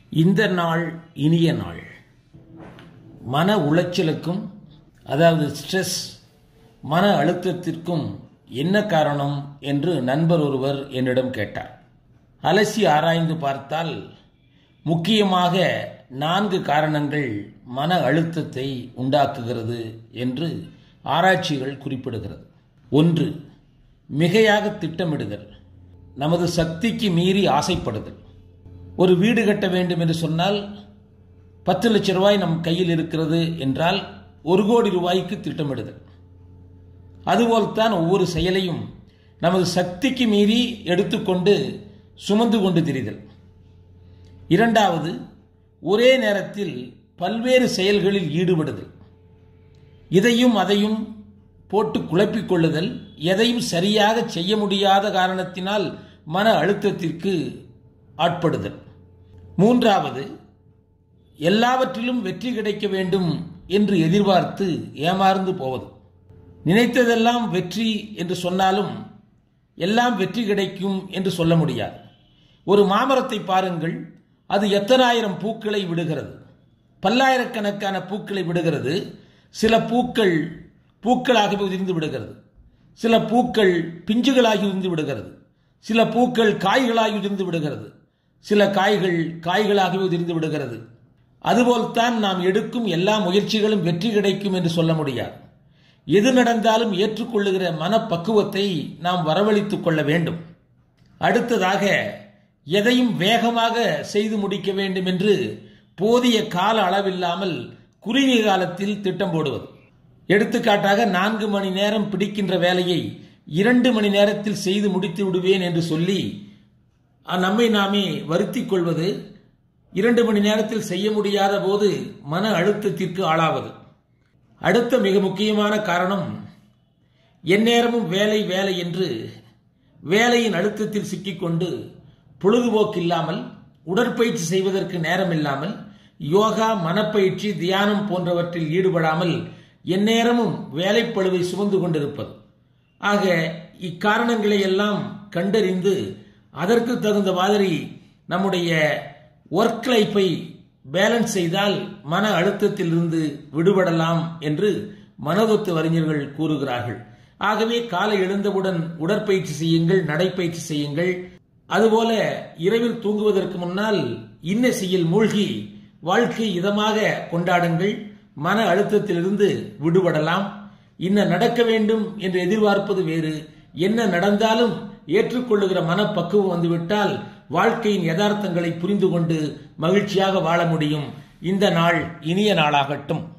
இந்த நாள் இனிய நாள் மன உளைச்சலுக்கும் அதாவது ஸ்ட்ரெஸ் மன அழுத்தத்திற்கும் என்ன காரணம் என்று நண்பர் ஒருவர் என்னிடம் கேட்டார் அலசி ஆராய்ந்து பார்த்தால் முக்கியமாக நான்கு காரணங்கள் மன அழுத்தத்தை உண்டாக்குகிறது என்று ஆராய்ச்சிகள் குறிப்பிடுகிறது ஒன்று மிகையாக திட்டமிடுதல் நமது சக்திக்கு மீறி ஆசைப்படுதல் ஒரு வீடு கட்ட வேண்டும் என்று சொன்னால் பத்து லட்ச ரூபாய் நம் கையில் இருக்கிறது என்றால் ஒரு கோடி ரூபாய்க்கு திட்டமிடுதல் அதுபோல்தான் ஒவ்வொரு செயலையும் நமது சக்திக்கு மீறி எடுத்துக்கொண்டு சுமந்து கொண்டு திரிதல் இரண்டாவது ஒரே நேரத்தில் பல்வேறு செயல்களில் ஈடுபடுதல் இதையும் அதையும் போட்டு குழப்பிக் கொள்ளுதல் எதையும் சரியாக செய்ய முடியாத காரணத்தினால் மன அழுத்தத்திற்கு ஆட்படுதல் மூன்றாவது எல்லாவற்றிலும் வெற்றி கிடைக்க வேண்டும் என்று எதிர்பார்த்து ஏமாந்து போவது நினைத்ததெல்லாம் வெற்றி என்று சொன்னாலும் எல்லாம் வெற்றி கிடைக்கும் என்று சொல்ல முடியாது ஒரு மாமரத்தை பாருங்கள் அது எத்தனாயிரம் பூக்களை விடுகிறது பல்லாயிரக்கணக்கான பூக்களை விடுகிறது சில பூக்கள் பூக்களாகவே உதிர்ந்து விடுகிறது சில பூக்கள் பிஞ்சுகளாகி உதிர்ந்து விடுகிறது சில பூக்கள் காய்களாகி உதிர்ந்து விடுகிறது சில காய்கள் காய்களாகவே உதிர்ந்து விடுகிறது அதுபோல்தான் நாம் எடுக்கும் எல்லா முயற்சிகளும் வெற்றி கிடைக்கும் என்று சொல்ல முடியாது எது நடந்தாலும் ஏற்றுக்கொள்ளுகிற மனப்பக்குவத்தை நாம் வரவழைத்துக் கொள்ள வேண்டும் அடுத்ததாக எதையும் வேகமாக செய்து முடிக்க வேண்டும் என்று போதிய கால அளவில்லாமல் குறுகிய காலத்தில் திட்டம் போடுவது எடுத்துக்காட்டாக நான்கு மணி நேரம் பிடிக்கின்ற வேலையை இரண்டு மணி நேரத்தில் செய்து முடித்து விடுவேன் என்று சொல்லி நம்மை நாமே வருத்திக் கொள்வது இரண்டு மணி நேரத்தில் செய்ய முடியாத போது மன அழுத்தத்திற்கு ஆளாவது அடுத்த மிக முக்கியமான காரணம் எந்நேரமும் வேலை வேலை என்று வேலையின் அழுத்தத்தில் சிக்கிக்கொண்டு பொழுதுபோக்கு இல்லாமல் உடற்பயிற்சி செய்வதற்கு நேரம் இல்லாமல் யோகா மனப்பயிற்சி தியானம் போன்றவற்றில் ஈடுபடாமல் எந்நேரமும் வேலைப்பழுவை சுமந்து கொண்டிருப்பது ஆக இக்காரணங்களை எல்லாம் கண்டறிந்து அதற்கு தகுந்த மாதிரி நம்முடைய ஒர்க் லைஃபை பேலன்ஸ் செய்தால் மன அழுத்தத்திலிருந்து விடுபடலாம் என்று மனதொத்து அறிஞர்கள் கூறுகிறார்கள் ஆகவே காலை எழுந்தவுடன் உடற்பயிற்சி செய்யுங்கள் நடைப்பயிற்சி செய்யுங்கள் அதுபோல இரவில் தூங்குவதற்கு முன்னால் இன்னசையில் மூழ்கி வாழ்க்கை இதமாக கொண்டாடுங்கள் மன அழுத்தத்திலிருந்து விடுபடலாம் இன்ன நடக்க வேண்டும் என்று எதிர்பார்ப்பது வேறு என்ன நடந்தாலும் ஏற்றுக்கொள்ளுகிற மனப்பக்குவம் வந்துவிட்டால் வாழ்க்கையின் யதார்த்தங்களை புரிந்து கொண்டு மகிழ்ச்சியாக வாழ முடியும் இந்த நாள் இனிய நாளாகட்டும்